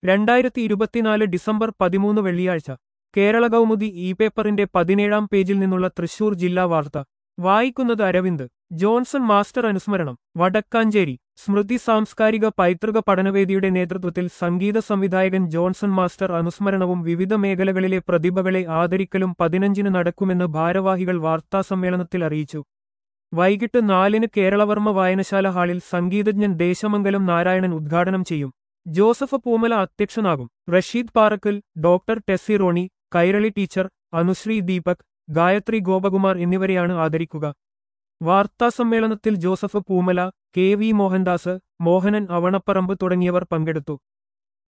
രണ്ടായിരത്തി ഇരുപത്തിനാല് ഡിസംബർ പതിമൂന്ന് വെള്ളിയാഴ്ച കേരള കൗമുദി ഇ പേപ്പറിന്റെ പതിനേഴാം പേജിൽ നിന്നുള്ള തൃശൂർ ജില്ലാ വാർത്ത വായിക്കുന്നത് അരവിന്ദ് ജോൺസൺ മാസ്റ്റർ അനുസ്മരണം വടക്കാഞ്ചേരി സ്മൃതി സാംസ്കാരിക പൈതൃക പഠനവേദിയുടെ നേതൃത്വത്തിൽ സംഗീത സംവിധായകൻ ജോൺസൺ മാസ്റ്റർ അനുസ്മരണവും വിവിധ മേഖലകളിലെ പ്രതിഭകളെ ആദരിക്കലും പതിനഞ്ചിന് നടക്കുമെന്ന് ഭാരവാഹികൾ വാർത്താസമ്മേളനത്തിൽ അറിയിച്ചു വൈകിട്ട് നാലിന് കേരളവർമ്മ വായനശാല ഹാളിൽ സംഗീതജ്ഞൻ ദേശമംഗലം നാരായണൻ ഉദ്ഘാടനം ചെയ്യും ജോസഫ് പൂമല അധ്യക്ഷനാകും റഷീദ് പാറക്കൽ ഡോക്ടർ ടെസ്സി റോണി കൈരളി ടീച്ചർ അനുശ്രീ ദീപക് ഗായത്രി ഗോപകുമാർ എന്നിവരെയാണ് ആദരിക്കുക വാർത്താസമ്മേളനത്തിൽ ജോസഫ് പൂമല കെ വി മോഹൻദാസ് മോഹനൻ അവണപ്പറമ്പ് തുടങ്ങിയവർ പങ്കെടുത്തു